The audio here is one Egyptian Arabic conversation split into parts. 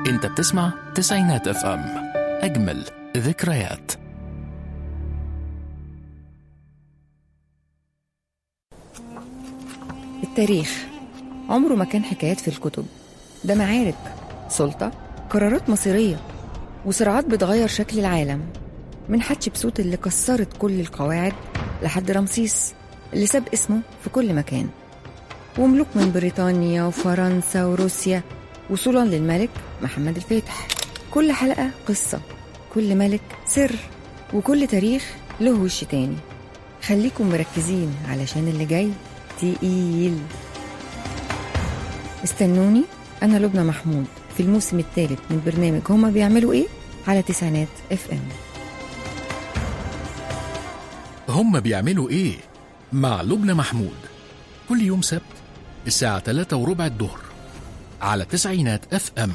انت بتسمع تسعينات اف ام اجمل ذكريات التاريخ عمره ما كان حكايات في الكتب ده معارك سلطة قرارات مصيرية وصراعات بتغير شكل العالم من حتشبسوت اللي كسرت كل القواعد لحد رمسيس اللي ساب اسمه في كل مكان وملوك من بريطانيا وفرنسا وروسيا وصولا للملك محمد الفاتح كل حلقة قصة كل ملك سر وكل تاريخ له وش تاني خليكم مركزين علشان اللي جاي تقيل استنوني أنا لبنى محمود في الموسم الثالث من برنامج هما بيعملوا إيه على تسعينات اف ام هم بيعملوا ايه مع لبنى محمود كل يوم سبت الساعة 3 وربع الظهر على تسعينات اف ام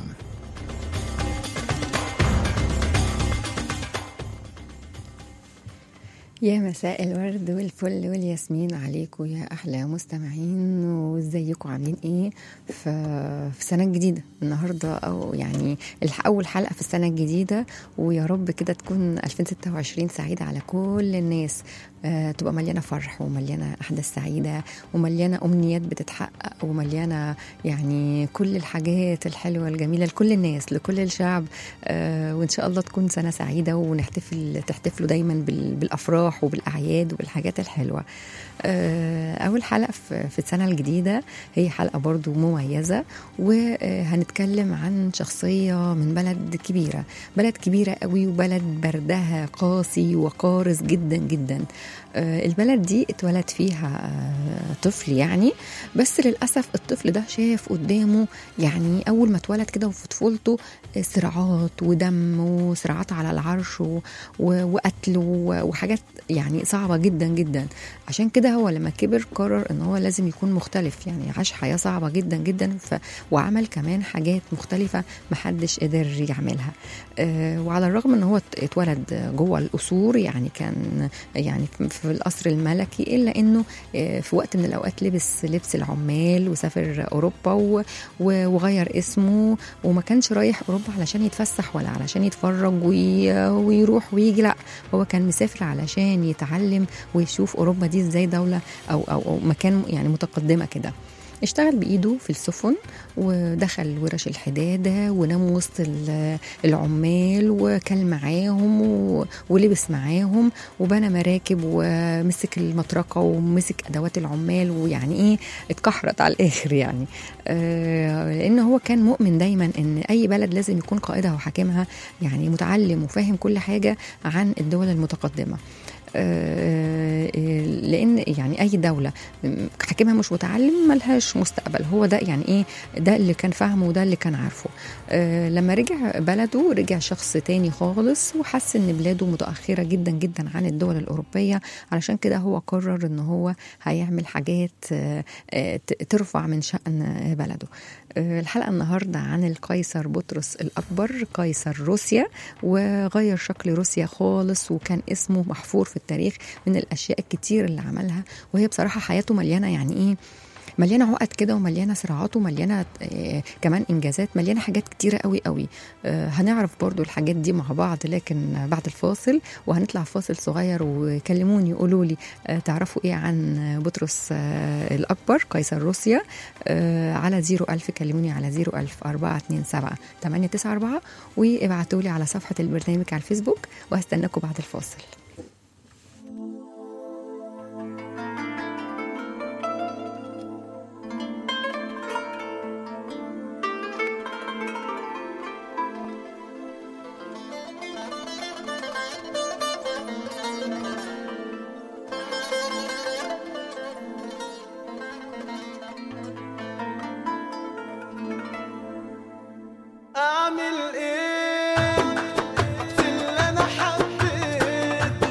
يا مساء الورد والفل والياسمين عليكم يا احلى مستمعين وازيكم عاملين ايه ف- في سنه جديده النهارده او يعني الح- اول حلقه في السنه الجديده ويا رب كده تكون 2026 سعيده على كل الناس آه، تبقى مليانه فرح ومليانه احداث سعيده ومليانه امنيات بتتحقق ومليانه يعني كل الحاجات الحلوه الجميله لكل الناس لكل الشعب آه، وان شاء الله تكون سنه سعيده ونحتفل تحتفلوا دايما بال- بالافراح وبالاعياد وبالحاجات الحلوه آه، اول حلقه في في السنه الجديده هي حلقه برضو مميزه وهنتكلم عن شخصيه من بلد كبيره بلد كبيره قوي وبلد بردها قاسي وقارس جدا جدا آه، البلد دي اتولد فيها آه، طفل يعني بس للاسف الطفل ده شاف قدامه يعني اول ما اتولد كده وفي طفولته آه، صراعات ودم وصراعات على العرش و- و- وقتل و- وحاجات يعني صعبه جدا جدا عشان كده هو لما كبر قرر ان هو لازم يكون مختلف يعني عاش حياه صعبه جدا جدا ف... وعمل كمان حاجات مختلفه محدش قدر يعملها آه، وعلى الرغم ان هو ات- اتولد جوه القصور يعني كان يعني في القصر الملكي الا انه آه، في وقت من الاوقات لبس لبس العمال وسافر اوروبا و- و- وغير اسمه وما كانش رايح اوروبا علشان يتفسح ولا علشان يتفرج وي- ويروح ويجي لا هو كان مسافر علشان يتعلم ويشوف اوروبا دي ازاي دوله او او, أو مكان يعني متقدمه كده اشتغل بايده في السفن ودخل ورش الحداده ونام وسط ال- العمال وكل معاهم و- ولبس معاهم وبنى مراكب ومسك المطرقه ومسك ادوات العمال ويعني ايه اتكحرت على الاخر يعني آه، لان هو كان مؤمن دايما ان اي بلد لازم يكون قائدها وحاكمها يعني متعلم وفاهم كل حاجه عن الدول المتقدمه آه، لان يعني اي دوله حاكمها مش متعلم ملهاش مستقبل هو ده يعني ايه ده اللي كان فاهمه وده اللي كان عارفه آه، لما رجع بلده رجع شخص تاني خالص وحس ان بلاده متاخره جدا جدا عن الدول الاوروبيه علشان كده هو قرر ان هو هيعمل حاجات آه، آه، ت- ترفع من شان بلده آه، الحلقه النهارده عن القيصر بطرس الاكبر قيصر روسيا وغير شكل روسيا خالص وكان اسمه محفور في التاريخ من الاشياء الكتير اللي عملها وهي بصراحه حياته مليانه يعني ايه مليانه عقد كده ومليانه صراعات ومليانه آه كمان انجازات مليانه حاجات كتيره قوي قوي آه هنعرف برضو الحاجات دي مع بعض لكن بعد الفاصل وهنطلع فاصل صغير وكلموني قولوا لي آه تعرفوا ايه عن بطرس آه الاكبر قيصر روسيا آه على 01000 كلموني على 01000 427 894 وابعتوا لي على صفحه البرنامج على الفيسبوك وهستناكم بعد الفاصل اعمل ايه في اللي انا حبيته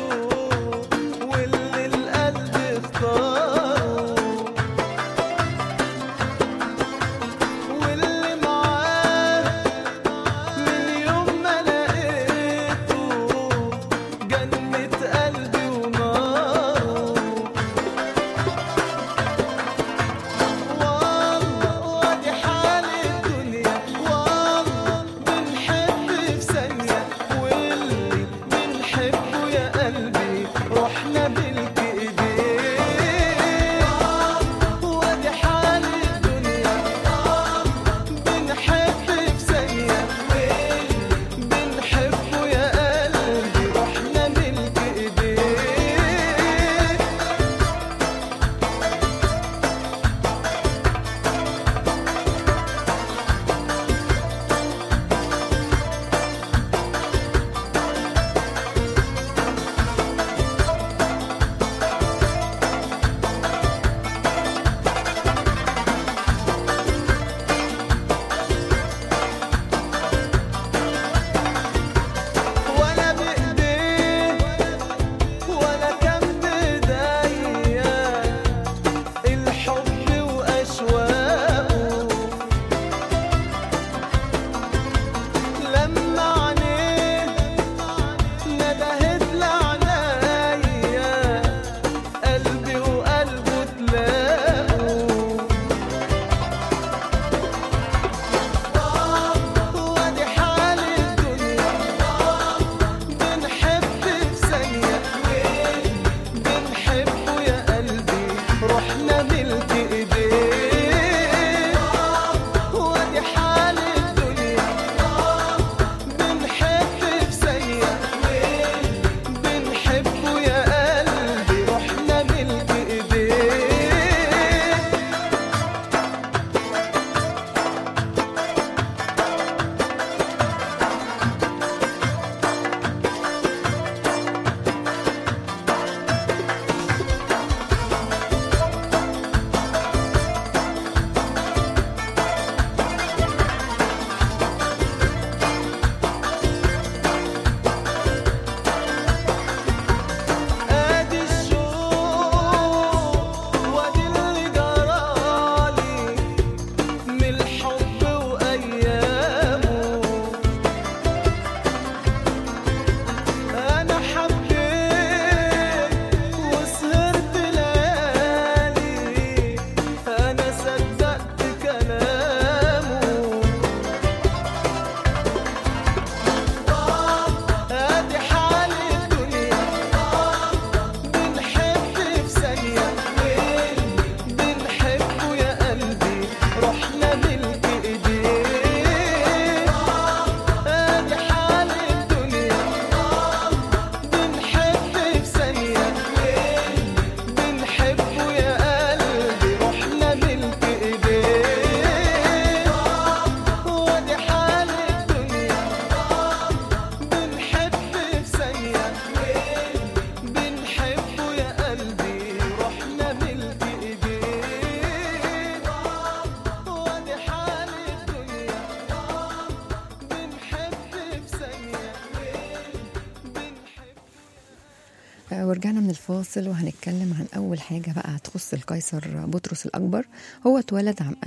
ورجعنا من الفاصل وهنتكلم عن أول حاجة بقى تخص القيصر بطرس الأكبر هو اتولد عام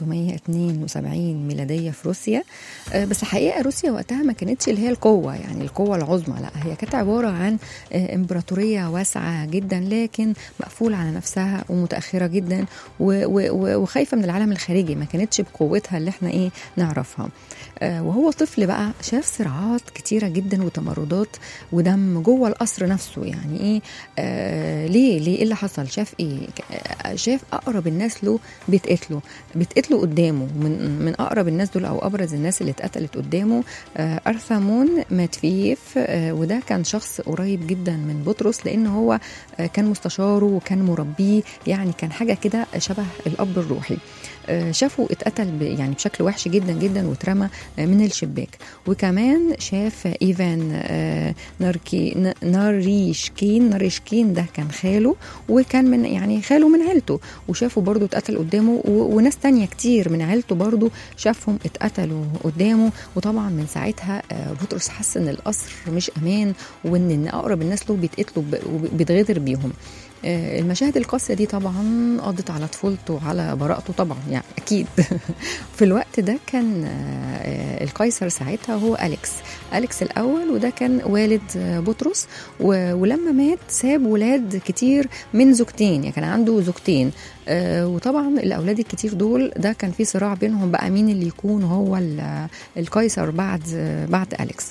1672 ميلادية في روسيا آه، بس حقيقة روسيا وقتها ما كانتش اللي هي القوة يعني القوة العظمى لا هي كانت عبارة عن آه، إمبراطورية واسعة جدا لكن مقفولة على نفسها ومتأخرة جدا و- و- و- وخايفة من العالم الخارجي ما كانتش بقوتها اللي احنا ايه نعرفها آه، وهو طفل بقى شاف صراعات كتيرة جدا وتمردات ودم جوه القصر نفسه يعني ايه آه ليه ليه ايه اللي حصل شاف ايه آه، شاف اقرب الناس له بيتقتلوا بيتقتلوا قدامه من من اقرب الناس دول او ابرز الناس اللي اتقتلت قدامه آه ارثمون ماتفيف آه وده كان شخص قريب جدا من بطرس لان هو آه كان مستشاره وكان مربيه يعني كان حاجه كده شبه الاب الروحي آه، شافه اتقتل ب- يعني بشكل وحش جدا جدا واترمى آه، من الشباك وكمان شاف ايفان آه، ناركي ن- ناريشكين ناريشكين ده كان خاله وكان من يعني خاله من عيلته وشافه برضه اتقتل قدامه و- وناس تانية كتير من عيلته برضه شافهم اتقتلوا قدامه وطبعا من ساعتها آه، بطرس حس ان القصر مش امان وان إن اقرب الناس له بيتقتلوا ب- وبيتغدر بيهم آه، المشاهد القاسية دي طبعا قضت على طفولته وعلى براءته طبعا يعني أكيد في الوقت ده كان آه، آه، القيصر ساعتها هو أليكس أليكس الأول وده كان والد آه، بطرس و- ولما مات ساب ولاد كتير من زوجتين يعني كان عنده زوجتين آه، وطبعا الأولاد الكتير دول ده كان في صراع بينهم بقى مين اللي يكون هو ال- القيصر بعد آه، بعد أليكس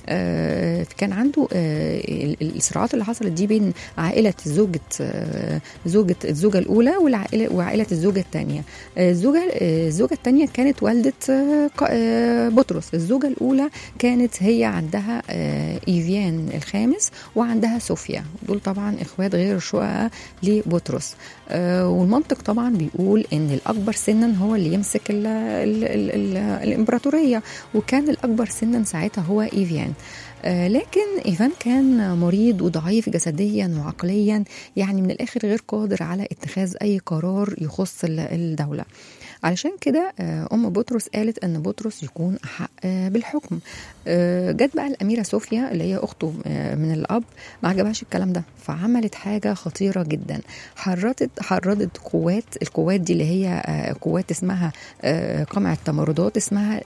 آه، كان عنده آه، ال- ال- الصراعات اللي حصلت دي بين عائله زوجة آه، زوجة الزوجة الأولى والعائلة وعائلة الزوجة الثانية الزوجة آه، الزوجة الثانية كانت والدة آه، ق- آه، بطرس الزوجة الأولى كانت هي عندها آه، إيفيان الخامس وعندها صوفيا دول طبعا إخوات غير شققاء لبطرس آه، والمنطق طبعا بيقول ان الاكبر سنا هو اللي يمسك ال ال ال ال الامبراطوريه وكان الاكبر سنا ساعتها هو ايفيان آه، لكن ايفان كان مريض وضعيف جسديا وعقليا يعني من الاخر غير قادر على اتخاذ اي قرار يخص ال- الدوله علشان كده آه، ام بطرس قالت ان بطرس يكون احق آه، بالحكم آه، جت بقى الاميره صوفيا اللي هي اخته آه، من الاب ما عجبهاش الكلام ده فعملت حاجه خطيره جدا حرضت حرضت قوات القوات دي اللي هي آه، قوات اسمها آه، قمع التمردات اسمها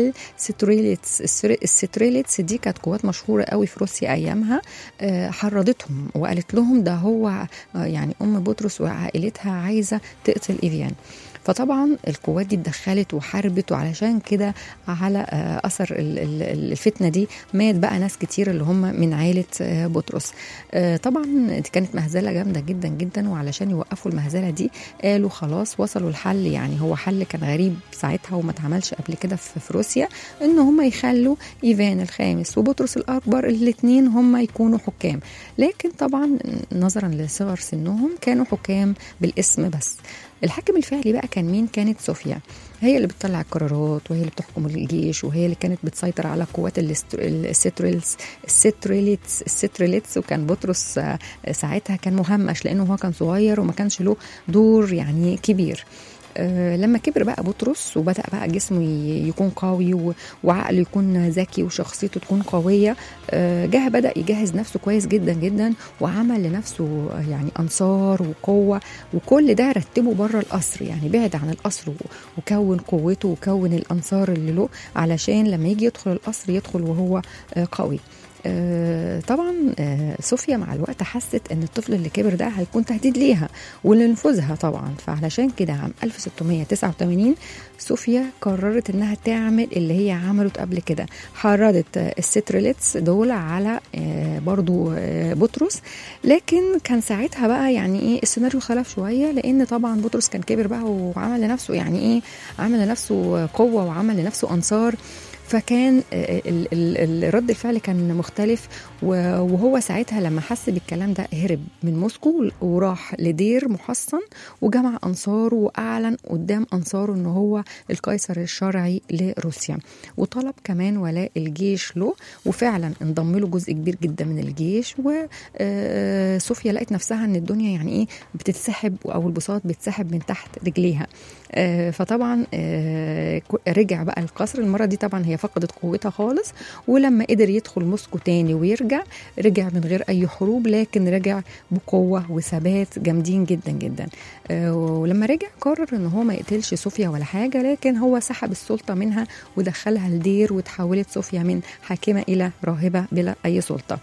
الستريليتس السر- الستريليتس دي كانت قوات مشهوره قوي في روسيا ايامها آه، حرضتهم وقالت لهم ده هو آه، يعني ام بطرس وعائلتها عايزه تقتل ايفيان فطبعا القوات دي اتدخلت وحاربت وعلشان كده على آه، اثر ال- ال- ال- الفتنه دي مات بقى ناس كتير اللي هم من عائله آه، بطرس آه، طبعا دي كانت مهزله جامده جدا جدا وعلشان يوقفوا المهزله دي قالوا خلاص وصلوا الحل يعني هو حل كان غريب ساعتها وما اتعملش قبل كده في في روسيا ان هم يخلوا ايفان الخامس وبطرس الاكبر الاثنين هم يكونوا حكام لكن طبعا نظرا لصغر سنهم كانوا حكام بالاسم بس الحاكم الفعلي بقى كان مين كانت صوفيا هي اللي بتطلع القرارات وهي اللي بتحكم الجيش وهي اللي كانت بتسيطر على قوات الاست- الستريلز الستريليتس الستريليتس وكان بطرس آه، ساعتها كان مهمش لانه هو كان صغير وما كانش له دور يعني كبير آه، لما كبر بقى بطرس وبدا بقى جسمه ي- يكون قوي و- وعقله يكون ذكي وشخصيته تكون قويه آه، جه بدا يجهز نفسه كويس جدا جدا وعمل لنفسه آه، يعني انصار وقوه وكل ده رتبه بره القصر يعني بعد عن القصر و- وكون قوته وكون الانصار اللي له علشان لما يجي يدخل القصر يدخل وهو آه، قوي آه، طبعا آه، صوفيا مع الوقت حست ان الطفل اللي كبر ده هيكون تهديد ليها ولنفوذها طبعا فعلشان كده عام 1689 صوفيا قررت انها تعمل اللي هي عملت قبل كده حرضت آه، الستريليتس دول على آه، برضو آه، بطرس لكن كان ساعتها بقى يعني ايه السيناريو خلف شويه لان طبعا بطرس كان كبر بقى وعمل لنفسه يعني ايه عمل لنفسه قوه وعمل لنفسه انصار فكان ال- ال- ال- رد الفعل كان مختلف و- وهو ساعتها لما حس بالكلام ده هرب من موسكو وراح لدير محصن وجمع انصاره واعلن قدام انصاره ان هو القيصر الشرعي لروسيا وطلب كمان ولاء الجيش له وفعلا انضم له جزء كبير جدا من الجيش وصوفيا لقت نفسها ان الدنيا يعني ايه بتتسحب او البساط بيتسحب من تحت رجليها آه، فطبعا آه، ك- رجع بقى القصر المره دي طبعا هي فقدت قوتها خالص ولما قدر يدخل موسكو تاني ويرجع رجع من غير اي حروب لكن رجع بقوه وثبات جامدين جدا جدا آه، ولما رجع قرر ان هو ما يقتلش صوفيا ولا حاجه لكن هو سحب السلطه منها ودخلها الدير وتحولت صوفيا من حاكمه الى راهبه بلا اي سلطه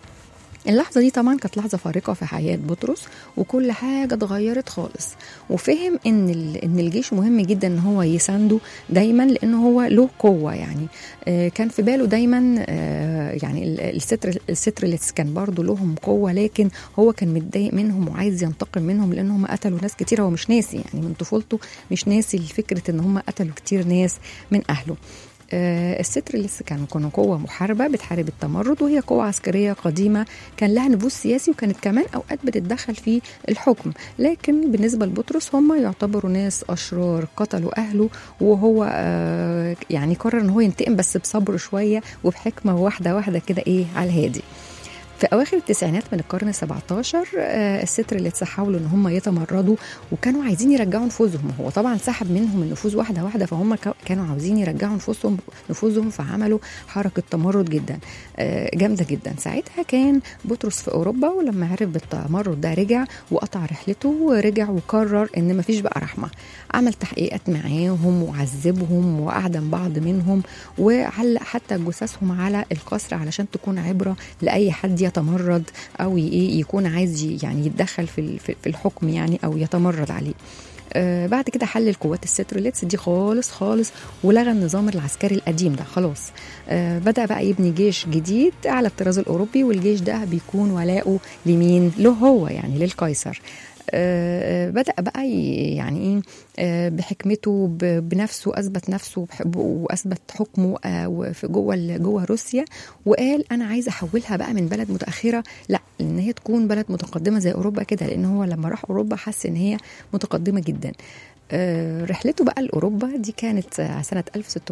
اللحظة دي طبعا كانت لحظة فارقة في حياة بطرس وكل حاجة اتغيرت خالص وفهم ان ال- ان الجيش مهم جدا ان هو يسانده دايما لان هو له قوة يعني آه، كان في باله دايما آه، يعني ال- الستر السترلتس كان برضو لهم قوة لكن هو كان متضايق منهم وعايز ينتقم منهم لان هم قتلوا ناس كتير هو مش ناسي يعني من طفولته مش ناسي فكرة ان هم قتلوا كتير ناس من اهله آه، الستر لسه كانوا كانوا قوة محاربة بتحارب التمرد وهي قوة عسكرية قديمة كان لها نفوذ سياسي وكانت كمان أوقات بتتدخل في الحكم لكن بالنسبة لبطرس هم يعتبروا ناس أشرار قتلوا أهله وهو آه، يعني قرر إن هو ينتقم بس بصبر شوية وبحكمة واحدة واحدة كده إيه على الهادي في اواخر التسعينات من القرن ال 17 آه، الستر اللي حاولوا ان هم يتمردوا وكانوا عايزين يرجعوا نفوذهم هو طبعا سحب منهم النفوذ واحده واحده فهم كا- كانوا عاوزين يرجعوا نفوذهم نفوذهم فعملوا حركه تمرد جدا آه، جامده جدا ساعتها كان بطرس في اوروبا ولما عرف بالتمرد ده رجع وقطع رحلته ورجع وقرر ان مفيش بقى رحمه عمل تحقيقات معاهم وعذبهم واعدم بعض منهم وعلق حتى جثثهم على القصر علشان تكون عبره لاي حد يتمرد او ي- ايه يكون عايز ي- يعني يتدخل في ال- في في الحكم يعني او يتمرد عليه آه بعد كده حلل قوات السترلتس دي خالص خالص ولغى النظام العسكري القديم ده خلاص آه بدا بقى يبني جيش جديد على الطراز الاوروبي والجيش ده بيكون ولاؤه لمين له هو يعني للقيصر آه، آه، بدأ بقى ي- يعني ايه آه، بحكمته ب- بنفسه اثبت نفسه بح- واثبت حكمه آه، وفي جوه ال- جوه روسيا وقال انا عايز احولها بقى من بلد متاخره لا ان هي تكون بلد متقدمه زي اوروبا كده لان هو لما راح اوروبا حس ان هي متقدمه جدا آه، رحلته بقى لاوروبا دي كانت آه، سنه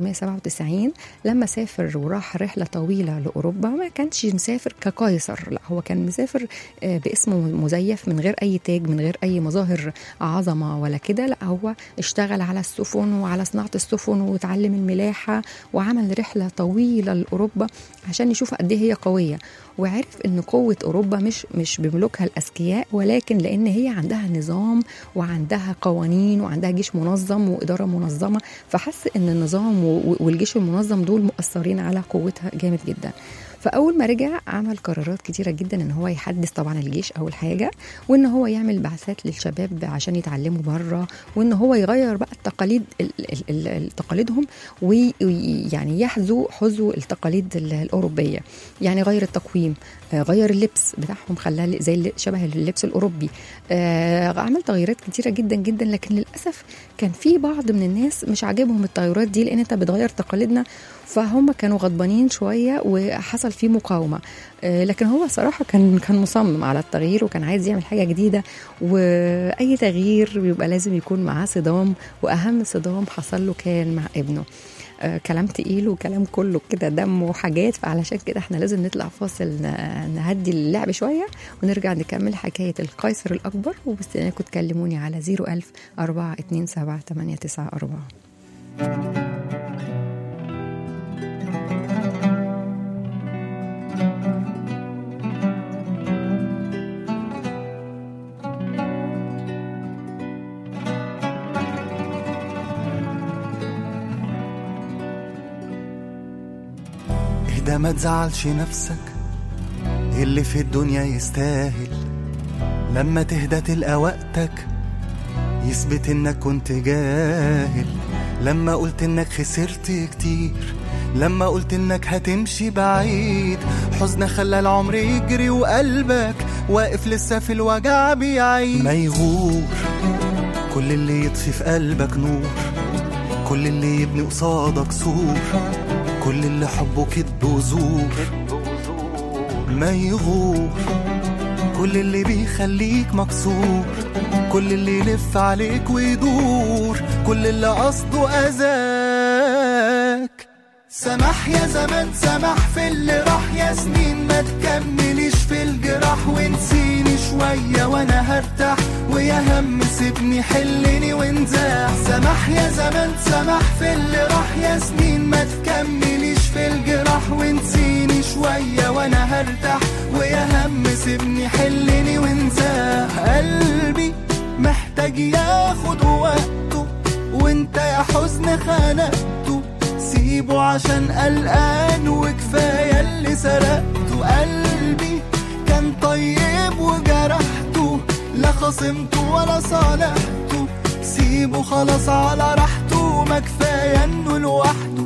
1697 لما سافر وراح رحله طويله لاوروبا ما كانش مسافر كقيصر لا هو كان مسافر آه، باسم مزيف من غير اي تاج من غير اي مظاهر عظمه ولا كده لا هو اشتغل على السفن وعلى صناعه السفن وتعلم الملاحه وعمل رحله طويله لاوروبا عشان يشوف قد ايه هي قويه وعرف ان قوه اوروبا مش مش بملوكها الاذكياء ولكن لان هي عندها نظام وعندها قوانين وعندها جيش منظم واداره منظمه فحس ان النظام و- والجيش المنظم دول مؤثرين على قوتها جامد جدا فاول ما رجع عمل قرارات كتيره جدا ان هو يحدث طبعا الجيش اول حاجه وان هو يعمل بعثات للشباب عشان يتعلموا بره وان هو يغير بقى التقاليد ال- ال- ال- ال- تقاليدهم ويعني يحذو حذو التقاليد ال- الاوروبيه يعني غير التقويم آه، غير اللبس بتاعهم خلاه زي اللي- شبه اللبس الاوروبي آه، عمل تغييرات كتيره جدا جدا لكن للاسف كان في بعض من الناس مش عاجبهم التغيرات دي لان انت بتغير تقاليدنا فهم كانوا غضبانين شويه وحصل فيه مقاومه آه، لكن هو صراحه كان كان مصمم على التغيير وكان عايز يعمل حاجه جديده واي تغيير بيبقى لازم يكون معاه صدام واهم صدام حصل له كان مع ابنه آه، كلام تقيل وكلام كله كده دم وحاجات فعلشان كده احنا لازم نطلع فاصل ن- نهدي اللعب شويه ونرجع نكمل حكايه القيصر الاكبر وبستناكم تكلموني على 01000 427 894 اهدى ما تزعلش نفسك اللي في الدنيا يستاهل لما تهدى تلقى وقتك يثبت انك كنت جاهل لما قلت انك خسرت كتير لما قلت انك هتمشي بعيد حزن خلى العمر يجري وقلبك واقف لسه في الوجع بيعيد ما يغور كل اللي يطفي في قلبك نور كل اللي يبني قصادك سور كل اللي حبه كدب وزور ما يغور كل اللي بيخليك مكسور كل اللي يلف عليك ويدور كل اللي قصده أذاك سمح يا زمان سمح في اللي راح يا سنين ما تكمليش في الجراح ونسيني شوية وانا هرتاح ويا هم سيبني حلني وانزاح سمح يا زمان سمح في اللي راح يا سنين ما تكمليش في الجراح ونسيني شوية وانا هرتاح ويا هم سيبني حلني وانزاح قلبي محتاج ياخد وقته وانت يا حزن خنقته سيبه عشان قلقان وكفاية اللي سرقته قلبي كان طيب وجرحته لا خصمته ولا صالحته سيبه خلاص على راحته ما كفاية انه لوحده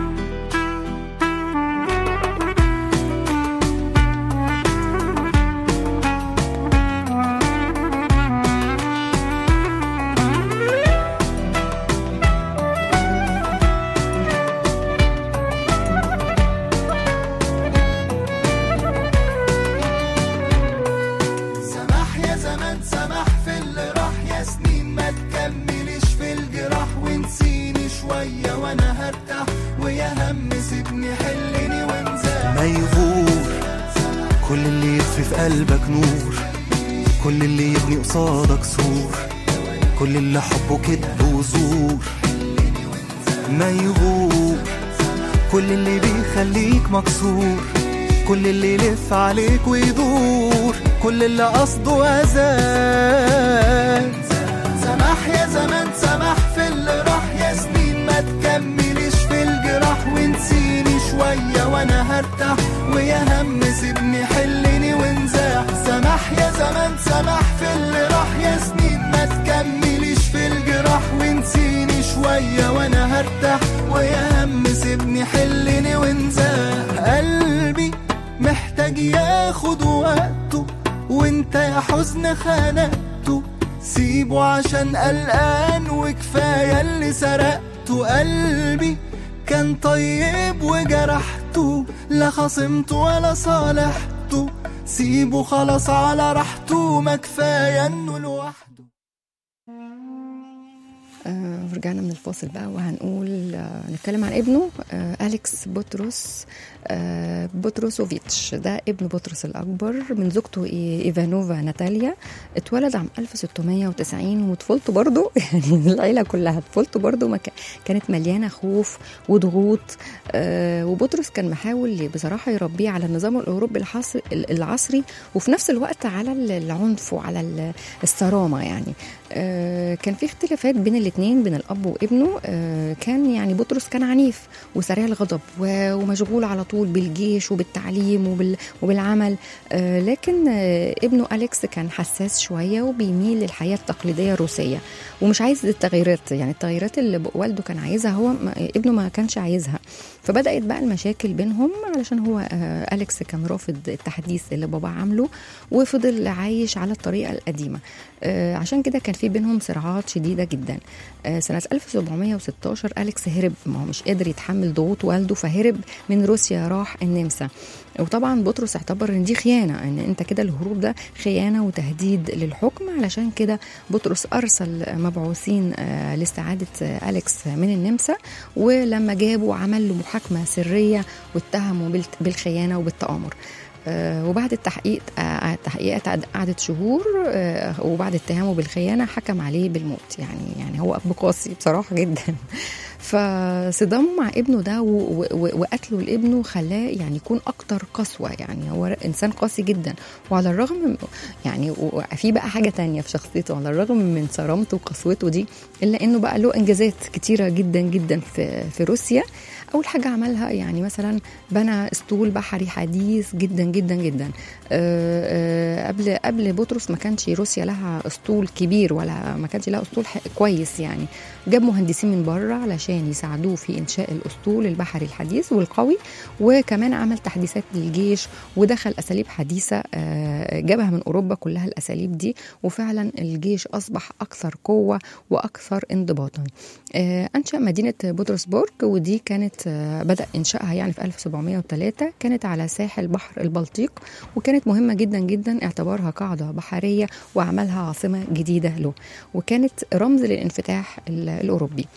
سمح يا زمان سمح في اللي راح يا سنين ما تكمليش في الجراح ونسيني شوية وانا هرتاح ويا هم سيبني حلني وانزاح ما يغور كل اللي يطفي في قلبك نور كل اللي يبني قصادك سور كل اللي حبه كذب وزور ما يغور كل اللي بيخليك مكسور كل اللي يلف عليك ويدور كل اللي قصده أذان سمح يا زمان سمح في اللي راح يا سنين ما تكمليش في الجراح ونسيني شوية وانا هرتاح ويا هم سيبني حلني وانزاح سمح يا زمان سمح في اللي راح يا سنين ما تكمليش في الجراح ونسيني شوية وانا هرتاح ويا هم سيبني حلني وانزاح قلبي محتاج ياخد وقته وانت يا حزن خنقته سيبه عشان قلقان وكفاية اللي سرقته قلبي كان طيب وجرحته لا خصمته ولا صالحته سيبه خلاص على راحته ما كفاية انه لوحده آه ورجعنا من الفاصل بقى وهنقول آه نتكلم عن ابنه آه أليكس بطرس آه بطرسوفيتش ده ابن بطرس الأكبر من زوجته إي- إيفانوفا ناتاليا اتولد عام 1690 وطفولته برضه يعني العيلة كلها طفولته برضه ما كا- كانت مليانة خوف وضغوط آه وبطرس كان محاول بصراحة يربيه على النظام الأوروبي الحصري العصري وفي نفس الوقت على العنف وعلى ال- الصرامة يعني آه، كان في اختلافات بين الاثنين بين الاب وابنه آه، كان يعني بطرس كان عنيف وسريع الغضب و- ومشغول على طول بالجيش وبالتعليم وبال- وبالعمل آه، لكن آه، ابنه اليكس كان حساس شويه وبيميل للحياه التقليديه الروسيه ومش عايز التغييرات يعني التغييرات اللي ب- والده كان عايزها هو ما- ابنه ما كانش عايزها فبدات بقى المشاكل بينهم علشان هو آه، اليكس كان رافض التحديث اللي بابا عامله وفضل عايش على الطريقه القديمه آه، عشان كده كان في بينهم صراعات شديده جدا آه، سنه 1716 اليكس هرب ما هو مش قادر يتحمل ضغوط والده فهرب من روسيا راح النمسا وطبعا بطرس اعتبر ان دي خيانه ان انت كده الهروب ده خيانه وتهديد للحكم علشان كده بطرس ارسل مبعوثين آه، لاستعاده آه، اليكس من النمسا ولما جابوا عمل له محاكمه سريه واتهموا بالت- بالخيانه وبالتآمر آه، وبعد التحقيق آه، التحقيقات قعد- قعدت شهور آه، وبعد اتهامه بالخيانه حكم عليه بالموت يعني يعني هو اب قاسي بصراحه جدا فصدامه مع ابنه ده و- و- وقتله لابنه خلاه يعني يكون اكتر قسوه يعني هو انسان قاسي جدا وعلى الرغم من- يعني وفي بقى حاجه تانية في شخصيته على الرغم من صرامته وقسوته دي الا انه بقى له انجازات كتيره جدا جدا في في روسيا اول حاجه عملها يعني مثلا بنى اسطول بحري حديث جدا جدا جدا آه، آه، قبل قبل بطرس ما كانش روسيا لها اسطول كبير ولا ما كانش لها اسطول ح- كويس يعني جاب مهندسين من بره علشان يساعدوه في انشاء الاسطول البحري الحديث والقوي وكمان عمل تحديثات للجيش ودخل اساليب حديثه آه، جابها من اوروبا كلها الاساليب دي وفعلا الجيش اصبح اكثر قوه واكثر انضباطا آه، انشا مدينه بطرسبورغ ودي كانت آه، بدا انشائها يعني في 1703 كانت على ساحل بحر البلطيق وكانت مهمه جدا جدا اعتبارها قاعده بحريه وعملها عاصمه جديده له وكانت رمز للانفتاح ال- الاوروبي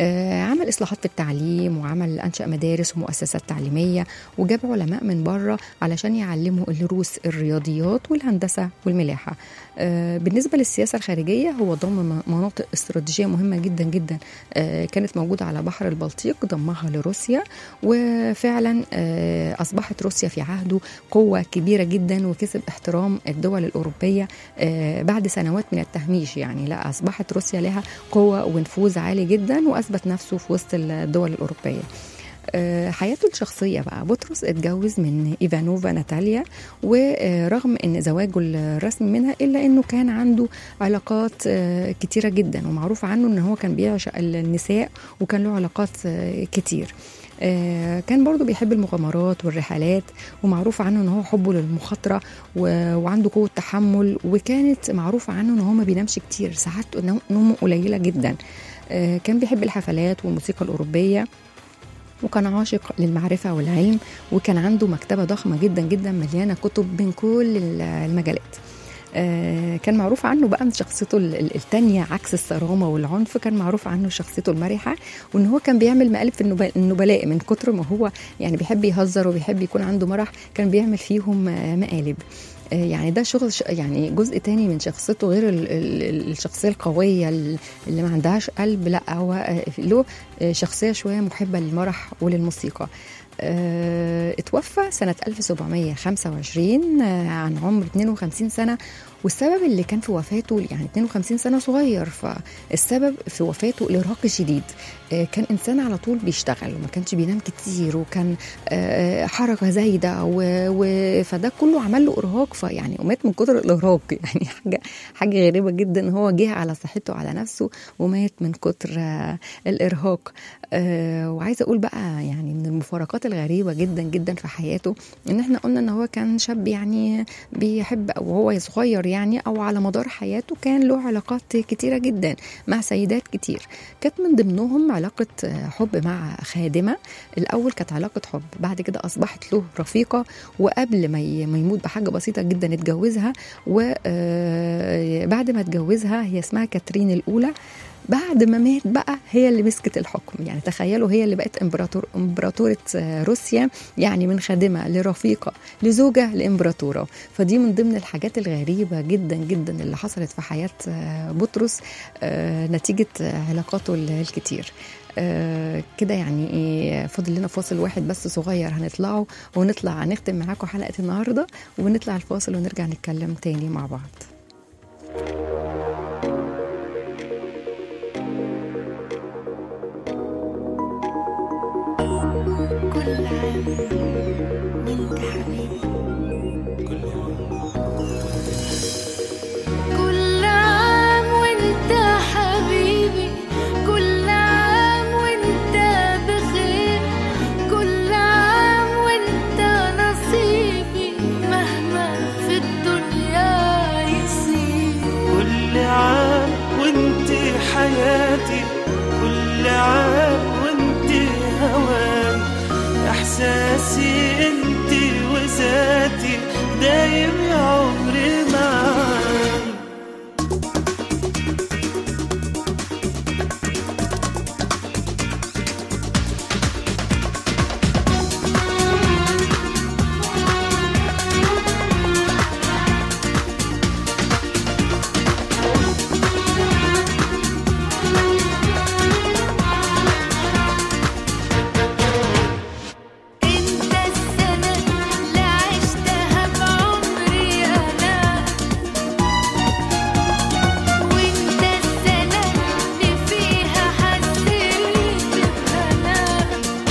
آه، عمل إصلاحات في التعليم وعمل أنشأ مدارس ومؤسسات تعليمية وجاب علماء من بره علشان يعلموا الروس الرياضيات والهندسة والملاحة آه، بالنسبة للسياسة الخارجية هو ضم مناطق استراتيجية مهمة جدا جدا آه، كانت موجودة على بحر البلطيق ضمها لروسيا وفعلا آه، أصبحت روسيا في عهده قوة كبيرة جدا وكسب احترام الدول الأوروبية آه، بعد سنوات من التهميش يعني لا أصبحت روسيا لها قوة ونفوذ عالي جدا وأثبت نفسه في وسط الدول الأوروبية آه، حياته الشخصية بقى بطرس اتجوز من إيفانوفا ناتاليا ورغم أن زواجه الرسمي منها إلا أنه كان عنده علاقات آه، كتيرة جدا ومعروف عنه أنه هو كان بيعشق النساء وكان له علاقات آه، كتير آه، كان برضو بيحب المغامرات والرحلات ومعروف عنه ان هو حبه للمخاطره و- وعنده قوه تحمل وكانت معروفه عنه ان هو ما بينامش كتير ساعات نوم- نومه قليله جدا آه، كان بيحب الحفلات والموسيقى الاوروبيه وكان عاشق للمعرفة والعلم وكان عنده مكتبة ضخمة جدا جدا مليانة كتب من كل ال- المجالات آه، كان معروف عنه بقى من شخصيته ال- ال- التانية عكس الصرامة والعنف كان معروف عنه شخصيته المرحة وان هو كان بيعمل مقالب في النبل- النبلاء من كتر ما هو يعني بيحب يهزر وبيحب يكون عنده مرح كان بيعمل فيهم آه، مقالب آه، يعني ده شغل ش- يعني جزء تاني من شخصيته غير ال- ال- الشخصية القوية ال- اللي ما عندهاش قلب لا هو آه، له آه، شخصية شوية محبة للمرح وللموسيقى آه، اتوفى سنة 1725 آه، عن عمر 52 سنة والسبب اللي كان في وفاته يعني 52 سنة صغير فالسبب في وفاته الإرهاق الشديد آه، كان إنسان على طول بيشتغل وما كانش بينام كتير وكان آه، حركة زايدة و- و- فده كله عمل له إرهاق فيعني ومات من كتر الإرهاق يعني حاجة حاجة غريبة جدا هو جه على صحته على نفسه ومات من كتر آه، الإرهاق آه، وعايزة أقول بقى يعني من المفارقات الغريبة جدا جدا في حياته إن إحنا قلنا إن هو كان شاب يعني بيحب أو هو صغير يعني أو على مدار حياته كان له علاقات كتيرة جدا مع سيدات كتير كانت من ضمنهم علاقة آه، حب مع خادمة الأول كانت علاقة حب بعد كده أصبحت له رفيقة وقبل ما ي- ما يموت بحاجة بسيطة جدا اتجوزها وبعد ما اتجوزها هي اسمها كاترين الأولى بعد ما مات بقى هي اللي مسكت الحكم يعني تخيلوا هي اللي بقت امبراطور امبراطورة آه، روسيا يعني من خادمة لرفيقة لزوجة لامبراطورة فدي من ضمن الحاجات الغريبة جدا جدا اللي حصلت في حياة آه، بطرس آه، نتيجة آه، علاقاته ال- الكتير آه، كده يعني ايه فاضل لنا فاصل واحد بس صغير هنطلعه ونطلع نختم معاكم حلقة النهاردة ونطلع الفاصل ونرجع نتكلم تاني مع بعض كل عام وانت حبيبي كل عام وانت حبيبي كل عام وانت بخير كل عام وانت نصيبي مهما في الدنيا يصير كل عام وانت حياتي كل عام وانت هواي احساسي انت وذاتي دايم يا عمري معاي انت السنة اللي عشتها بعمري انا وانت السنة اللي فيها حسيت بهنا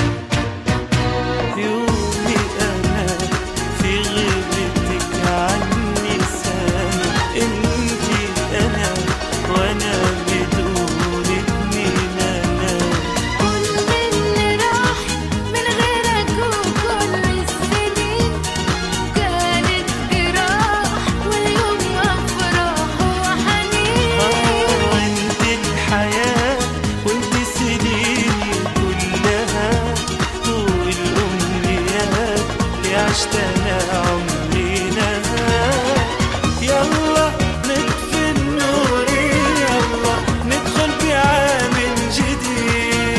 يومي انا في غيبتك عني سنة انتي انا وانا بدونك مين انا كل اللي راح من غيرك وكل السنين كانت جراح واليوم افراح وحنين آه، انت الحياة وانت سنيني كلها والأمنيات اللي عشت أنا عمرنا يلا نطفي النور يلا ندخل بعام جديد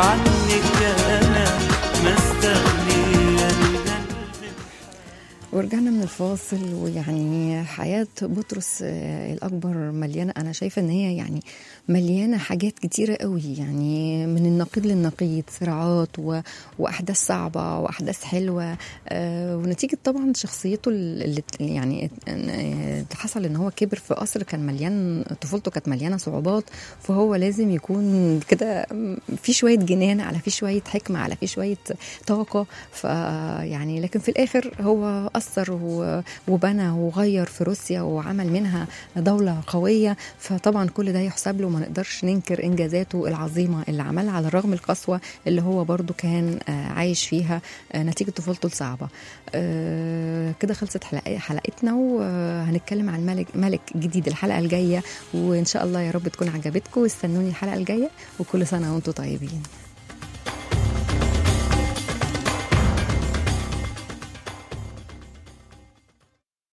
عنك أنا ما استغني القلب ورجعنا من الفاصل ويعني حياة بطرس آه، الأكبر مليانة أنا شايفة إن هي يعني مليانة حاجات كتيرة قوي يعني من النقيض للنقيض صراعات و... وأحداث صعبة وأحداث حلوة آه، ونتيجة طبعا شخصيته اللي يعني آه، حصل إن هو كبر في قصر كان مليان طفولته كانت مليانة صعوبات فهو لازم يكون كده في شوية جنان على في شوية حكمة على في شوية طاقة فيعني لكن في الآخر هو أثر و- وبنى وغير في روسيا وعمل منها دولة قوية فطبعا كل ده يحسب له ما نقدرش ننكر إنجازاته العظيمة اللي عملها على الرغم القسوة اللي هو برضو كان آه، عايش فيها آه، نتيجة طفولته الصعبة آه، كده خلصت حلقة حلقتنا وهنتكلم عن ملك ملك جديد الحلقة الجاية وإن شاء الله يا رب تكون عجبتكم واستنوني الحلقة الجاية وكل سنة وأنتم طيبين